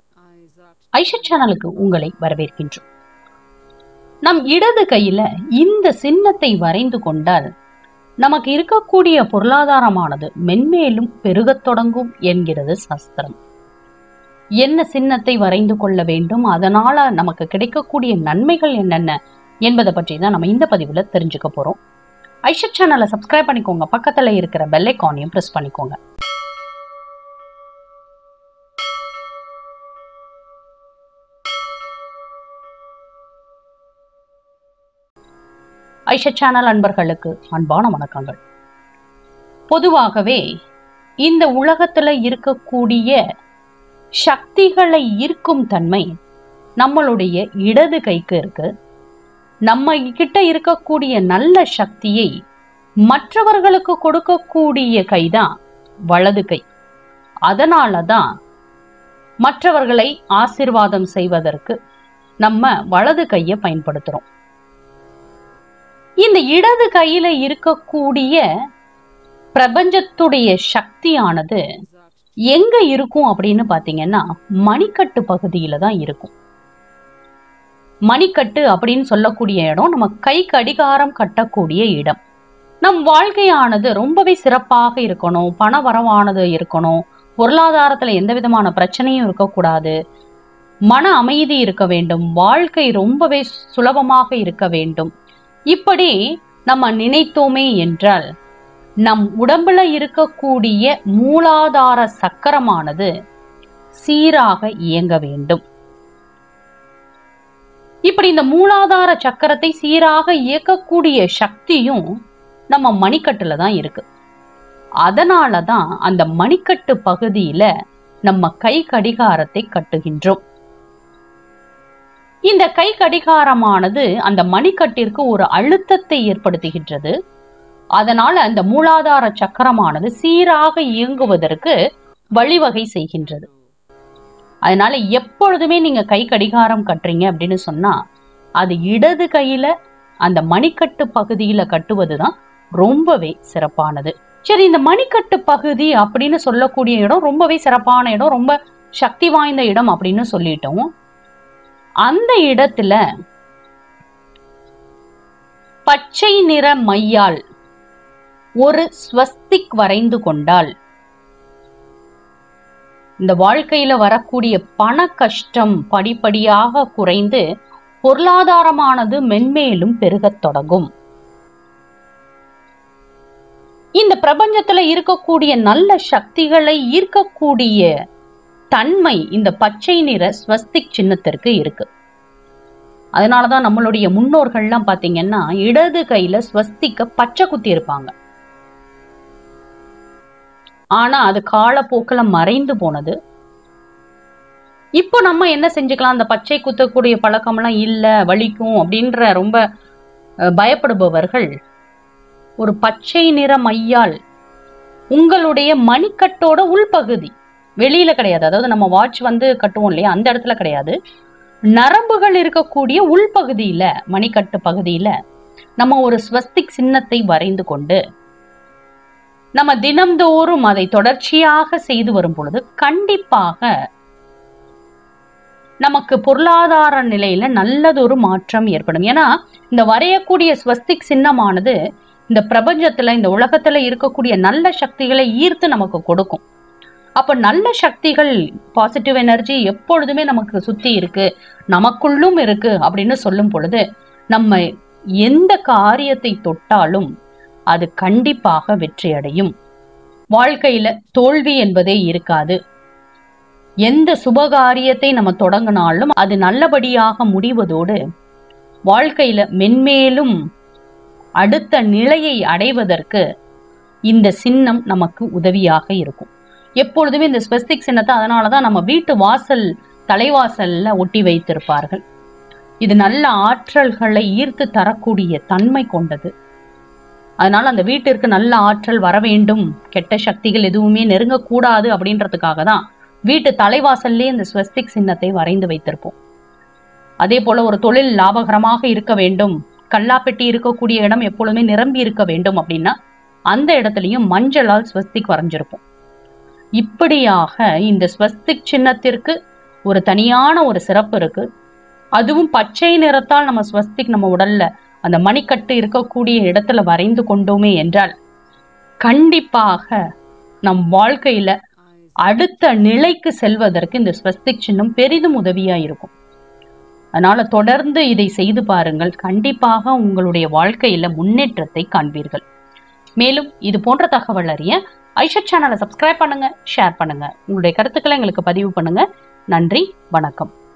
ஐஷா சேனலுக்கு உங்களை வரவேற்கின்றோம் நம் இடது கையில இந்த சின்னத்தை வரைந்து கொண்டால் நமக்கு இருக்கக்கூடிய பொருளாதாரமானது மென்மேலும் பெருகத் தொடங்கும் என்கிறது சாஸ்திரம் என்ன சின்னத்தை வரைந்து கொள்ள வேண்டும் அதனால நமக்கு கிடைக்கக்கூடிய நன்மைகள் என்னென்ன என்பதை பற்றி தான் நம்ம இந்த பதிவுல தெரிஞ்சுக்க போறோம் ஐஷா சேனலை சப்ஸ்கிரைப் பண்ணிக்கோங்க பக்கத்துல இருக்கிற பெல் ஐக்கானையும் பிரஸ் பண்ணிக்கோங்க ஐஷா சேனல் அன்பர்களுக்கு அன்பான வணக்கங்கள் பொதுவாகவே இந்த உலகத்துல இருக்கக்கூடிய சக்திகளை ஈர்க்கும் தன்மை நம்மளுடைய இடது கைக்கு இருக்கு நம்ம கிட்ட இருக்கக்கூடிய நல்ல சக்தியை மற்றவர்களுக்கு கொடுக்கக்கூடிய கைதான் வலது கை அதனால தான் மற்றவர்களை ஆசிர்வாதம் செய்வதற்கு நம்ம வலது கையை பயன்படுத்துறோம் இந்த இடது கையில இருக்கக்கூடிய பிரபஞ்சத்துடைய சக்தியானது எங்க இருக்கும் அப்படின்னு பாத்தீங்கன்னா மணிக்கட்டு பகுதியில தான் இருக்கும் மணிக்கட்டு அப்படின்னு சொல்லக்கூடிய இடம் நம்ம கை கடிகாரம் கட்டக்கூடிய இடம் நம் வாழ்க்கையானது ரொம்பவே சிறப்பாக இருக்கணும் பண வரவானது இருக்கணும் பொருளாதாரத்துல எந்த விதமான பிரச்சனையும் இருக்கக்கூடாது மன அமைதி இருக்க வேண்டும் வாழ்க்கை ரொம்பவே சுலபமாக இருக்க வேண்டும் இப்படி நம்ம நினைத்தோமே என்றால் நம் உடம்புல இருக்கக்கூடிய மூலாதார சக்கரமானது சீராக இயங்க வேண்டும் இப்படி இந்த மூலாதார சக்கரத்தை சீராக இயக்கக்கூடிய சக்தியும் நம்ம மணிக்கட்டுல தான் இருக்கு அதனால தான் அந்த மணிக்கட்டு பகுதியில நம்ம கை கடிகாரத்தை கட்டுகின்றோம் இந்த கை கடிகாரமானது அந்த மணிக்கட்டிற்கு ஒரு அழுத்தத்தை ஏற்படுத்துகின்றது அதனால அந்த மூலாதார சக்கரமானது சீராக இயங்குவதற்கு வழிவகை செய்கின்றது அதனால எப்பொழுதுமே நீங்க கை கடிகாரம் கட்டுறீங்க அப்படின்னு சொன்னா அது இடது கையில அந்த மணிக்கட்டு பகுதியில கட்டுவதுதான் ரொம்பவே சிறப்பானது சரி இந்த மணிக்கட்டு பகுதி அப்படின்னு சொல்லக்கூடிய இடம் ரொம்பவே சிறப்பான இடம் ரொம்ப சக்தி வாய்ந்த இடம் அப்படின்னு சொல்லிட்டோம் அந்த இடத்துல பச்சை நிற மையால் ஒரு ஸ்வஸ்திக் வரைந்து கொண்டால் இந்த வாழ்க்கையில வரக்கூடிய பண கஷ்டம் படிப்படியாக குறைந்து பொருளாதாரமானது மென்மேலும் பெருகத் தொடங்கும் இந்த பிரபஞ்சத்துல இருக்கக்கூடிய நல்ல சக்திகளை ஈர்க்கக்கூடிய தன்மை இந்த பச்சை நிற ஸ்வஸ்திக் சின்னத்திற்கு இருக்கு அதனாலதான் நம்மளுடைய முன்னோர்கள்லாம் பாத்தீங்கன்னா இடது கையில ஸ்வஸ்திக்க பச்சை குத்தி இருப்பாங்க ஆனா அது காலப்போக்கில் மறைந்து போனது இப்போ நம்ம என்ன செஞ்சுக்கலாம் அந்த பச்சை குத்தக்கூடிய பழக்கம்லாம் இல்ல வலிக்கும் அப்படின்ற ரொம்ப பயப்படுபவர்கள் ஒரு பச்சை நிற மையால் உங்களுடைய மணிக்கட்டோட உள்பகுதி வெளியில கிடையாது அதாவது நம்ம வாட்ச் வந்து கட்டுவோம் இல்லையா அந்த இடத்துல கிடையாது நரம்புகள் இருக்கக்கூடிய உள்பகுதியில மணிக்கட்டு பகுதியில நம்ம ஒரு ஸ்வஸ்திக் சின்னத்தை வரைந்து கொண்டு நம்ம தினம்தோறும் அதை தொடர்ச்சியாக செய்து வரும் பொழுது கண்டிப்பாக நமக்கு பொருளாதார நிலையில நல்லதொரு மாற்றம் ஏற்படும் ஏன்னா இந்த வரையக்கூடிய ஸ்வஸ்திக் சின்னமானது இந்த பிரபஞ்சத்துல இந்த உலகத்துல இருக்கக்கூடிய நல்ல சக்திகளை ஈர்த்து நமக்கு கொடுக்கும் அப்ப நல்ல சக்திகள் பாசிட்டிவ் எனர்ஜி எப்பொழுதுமே நமக்கு சுத்தி இருக்கு நமக்குள்ளும் இருக்கு அப்படின்னு சொல்லும் பொழுது நம்ம எந்த காரியத்தை தொட்டாலும் அது கண்டிப்பாக வெற்றி அடையும் வாழ்க்கையில தோல்வி என்பதே இருக்காது எந்த சுபகாரியத்தை நம்ம தொடங்கினாலும் அது நல்லபடியாக முடிவதோடு வாழ்க்கையில மென்மேலும் அடுத்த நிலையை அடைவதற்கு இந்த சின்னம் நமக்கு உதவியாக இருக்கும் எப்பொழுதுமே இந்த ஸ்பெசிபிக் சின்னத்தை அதனாலதான் நம்ம வீட்டு வாசல் தலைவாசல்ல ஒட்டி வைத்திருப்பார்கள் இது நல்ல ஆற்றல்களை ஈர்த்து தரக்கூடிய தன்மை கொண்டது அதனால அந்த வீட்டிற்கு நல்ல ஆற்றல் வர வேண்டும் கெட்ட சக்திகள் எதுவுமே நெருங்கக்கூடாது அப்படின்றதுக்காக தான் வீட்டு தலைவாசல்லே இந்த ஸ்வஸ்திக் சின்னத்தை வரைந்து வைத்திருப்போம் அதே போல ஒரு தொழில் லாபகரமாக இருக்க வேண்டும் கல்லாப்பெட்டி இருக்கக்கூடிய இடம் எப்பொழுதுமே நிரம்பி இருக்க வேண்டும் அப்படின்னா அந்த இடத்துலயும் மஞ்சளால் ஸ்வஸ்திக் வரைஞ்சிருப்போம் இப்படியாக இந்த ஸ்வஸ்திக் சின்னத்திற்கு ஒரு தனியான ஒரு சிறப்பு இருக்கு அதுவும் பச்சை நிறத்தால் நம்ம ஸ்வஸ்திக் நம்ம உடல்ல அந்த மணிக்கட்டு இருக்கக்கூடிய இடத்துல வரைந்து கொண்டோமே என்றால் கண்டிப்பாக நம் வாழ்க்கையில அடுத்த நிலைக்கு செல்வதற்கு இந்த ஸ்வஸ்திக் சின்னம் பெரிதும் உதவியா இருக்கும் அதனால தொடர்ந்து இதை செய்து பாருங்கள் கண்டிப்பாக உங்களுடைய வாழ்க்கையில முன்னேற்றத்தை காண்பீர்கள் மேலும் இது போன்ற தகவல் அறிய ஐஷத் சேனலை சப்ஸ்கிரைப் பண்ணுங்க ஷேர் பண்ணுங்க உங்களுடைய கருத்துக்களை எங்களுக்கு பதிவு பண்ணுங்க நன்றி வணக்கம்